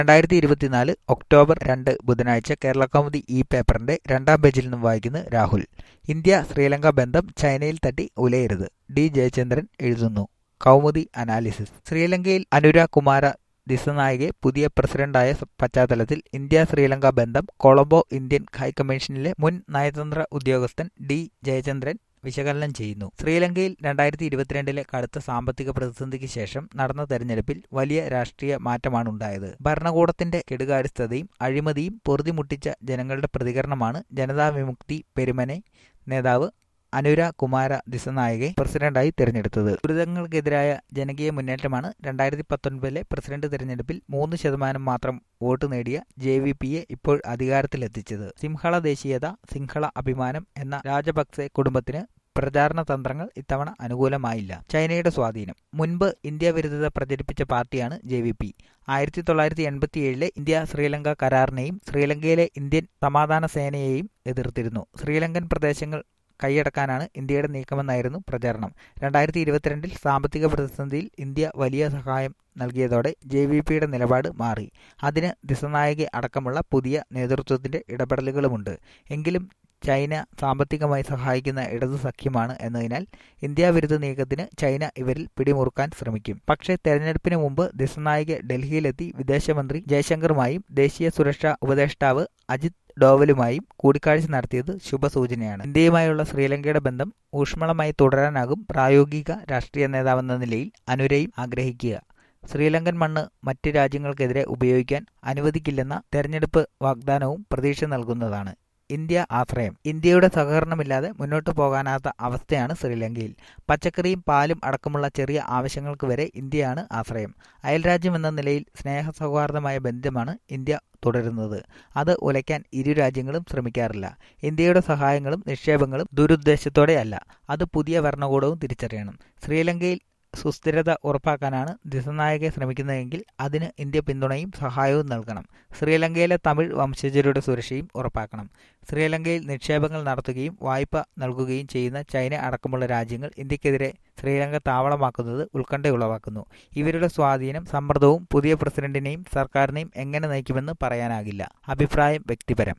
രണ്ടായിരത്തി ഇരുപത്തിനാല് ഒക്ടോബർ രണ്ട് ബുധനാഴ്ച കേരള കൗമുദി ഈ പേപ്പറിന്റെ രണ്ടാം പേജിൽ നിന്നും വായിക്കുന്നു രാഹുൽ ഇന്ത്യ ശ്രീലങ്ക ബന്ധം ചൈനയിൽ തട്ടി ഉലയരുത് ഡി ജയചന്ദ്രൻ എഴുതുന്നു കൗമുദി അനാലിസിസ് ശ്രീലങ്കയിൽ അനുരാഗ് കുമാര ദിസനായകെ പുതിയ പ്രസിഡന്റായ പശ്ചാത്തലത്തിൽ ഇന്ത്യ ശ്രീലങ്ക ബന്ധം കൊളംബോ ഇന്ത്യൻ ഹൈക്കമ്മീഷനിലെ മുൻ നയതന്ത്ര ഉദ്യോഗസ്ഥൻ ഡി ജയചന്ദ്രൻ വിശകലനം ചെയ്യുന്നു ശ്രീലങ്കയിൽ രണ്ടായിരത്തി ഇരുപത്തിരണ്ടിലെ കടുത്ത സാമ്പത്തിക പ്രതിസന്ധിക്ക് ശേഷം നടന്ന തെരഞ്ഞെടുപ്പിൽ വലിയ രാഷ്ട്രീയ മാറ്റമാണുണ്ടായത് ഭരണകൂടത്തിന്റെ കെടുകാര്യസ്ഥതയും അഴിമതിയും പൊറുതിമുട്ടിച്ച ജനങ്ങളുടെ പ്രതികരണമാണ് ജനതാ വിമുക്തി പെരുമനെ നേതാവ് അനുര കുമാര ദിസനായകെ പ്രസിഡന്റായി തെരഞ്ഞെടുത്തത് ദുരിതങ്ങൾക്കെതിരായ ജനകീയ മുന്നേറ്റമാണ് രണ്ടായിരത്തി പത്തൊൻപതിലെ പ്രസിഡന്റ് തെരഞ്ഞെടുപ്പിൽ മൂന്ന് ശതമാനം മാത്രം വോട്ട് നേടിയ ജെ വി പിയെ ഇപ്പോൾ അധികാരത്തിലെത്തിച്ചത് സിംഹള ദേശീയത സിംഹള അഭിമാനം എന്ന രാജപക്സെ കുടുംബത്തിന് പ്രചാരണ തന്ത്രങ്ങൾ ഇത്തവണ അനുകൂലമായില്ല ചൈനയുടെ സ്വാധീനം മുൻപ് ഇന്ത്യ വിരുദ്ധത പ്രചരിപ്പിച്ച പാർട്ടിയാണ് ജെ വി പി ആയിരത്തി തൊള്ളായിരത്തി എൺപത്തിയേഴിലെ ഇന്ത്യ ശ്രീലങ്ക കരാറിനെയും ശ്രീലങ്കയിലെ ഇന്ത്യൻ സമാധാന സേനയെയും എതിർത്തിരുന്നു ശ്രീലങ്കൻ പ്രദേശങ്ങൾ കൈയടക്കാനാണ് ഇന്ത്യയുടെ നീക്കമെന്നായിരുന്നു പ്രചാരണം രണ്ടായിരത്തി ഇരുപത്തിരണ്ടിൽ സാമ്പത്തിക പ്രതിസന്ധിയിൽ ഇന്ത്യ വലിയ സഹായം നൽകിയതോടെ ജെ വി പിയുടെ നിലപാട് മാറി അതിന് ദിസനായകെ അടക്കമുള്ള പുതിയ നേതൃത്വത്തിന്റെ ഇടപെടലുകളുമുണ്ട് എങ്കിലും ചൈന സാമ്പത്തികമായി സഹായിക്കുന്ന ഇടതു സഖ്യമാണ് എന്നതിനാൽ ഇന്ത്യ വിരുദ്ധ നീക്കത്തിന് ചൈന ഇവരിൽ പിടിമുറുക്കാൻ ശ്രമിക്കും പക്ഷേ തെരഞ്ഞെടുപ്പിന് മുമ്പ് ദിസനായകെ ഡൽഹിയിലെത്തി വിദേശമന്ത്രി ജയശങ്കറുമായും ദേശീയ സുരക്ഷാ ഉപദേഷ്ടാവ് അജിത് ഡോവലുമായും കൂടിക്കാഴ്ച നടത്തിയത് ശുഭസൂചനയാണ് ഇന്ത്യയുമായുള്ള ശ്രീലങ്കയുടെ ബന്ധം ഊഷ്മളമായി തുടരാനാകും പ്രായോഗിക രാഷ്ട്രീയ നേതാവെന്ന നിലയിൽ അനുരയും ആഗ്രഹിക്കുക ശ്രീലങ്കൻ മണ്ണ് മറ്റ് രാജ്യങ്ങൾക്കെതിരെ ഉപയോഗിക്കാൻ അനുവദിക്കില്ലെന്ന തെരഞ്ഞെടുപ്പ് വാഗ്ദാനവും പ്രതീക്ഷ നൽകുന്നതാണ് ഇന്ത്യ ആശ്രയം ഇന്ത്യയുടെ സഹകരണമില്ലാതെ മുന്നോട്ടു പോകാനാത്ത അവസ്ഥയാണ് ശ്രീലങ്കയിൽ പച്ചക്കറിയും പാലും അടക്കമുള്ള ചെറിയ ആവശ്യങ്ങൾക്ക് വരെ ഇന്ത്യയാണ് ആശ്രയം അയൽരാജ്യം എന്ന നിലയിൽ സ്നേഹസൗഹാർദ്ദമായ ബന്ധമാണ് ഇന്ത്യ തുടരുന്നത് അത് ഉലയ്ക്കാൻ ഇരു രാജ്യങ്ങളും ശ്രമിക്കാറില്ല ഇന്ത്യയുടെ സഹായങ്ങളും നിക്ഷേപങ്ങളും ദുരുദ്ദേശത്തോടെയല്ല അത് പുതിയ ഭരണകൂടവും തിരിച്ചറിയണം ശ്രീലങ്കയിൽ സുസ്ഥിരത ഉറപ്പാക്കാനാണ് ദിസനായകെ ശ്രമിക്കുന്നതെങ്കിൽ അതിന് ഇന്ത്യ പിന്തുണയും സഹായവും നൽകണം ശ്രീലങ്കയിലെ തമിഴ് വംശജരുടെ സുരക്ഷയും ഉറപ്പാക്കണം ശ്രീലങ്കയിൽ നിക്ഷേപങ്ങൾ നടത്തുകയും വായ്പ നൽകുകയും ചെയ്യുന്ന ചൈന അടക്കമുള്ള രാജ്യങ്ങൾ ഇന്ത്യക്കെതിരെ ശ്രീലങ്ക താവളമാക്കുന്നത് ഉത്കണ്ഠ ഉളവാക്കുന്നു ഇവരുടെ സ്വാധീനം സമ്മർദ്ദവും പുതിയ പ്രസിഡന്റിനെയും സർക്കാരിനെയും എങ്ങനെ നയിക്കുമെന്ന് പറയാനാകില്ല അഭിപ്രായം വ്യക്തിപരം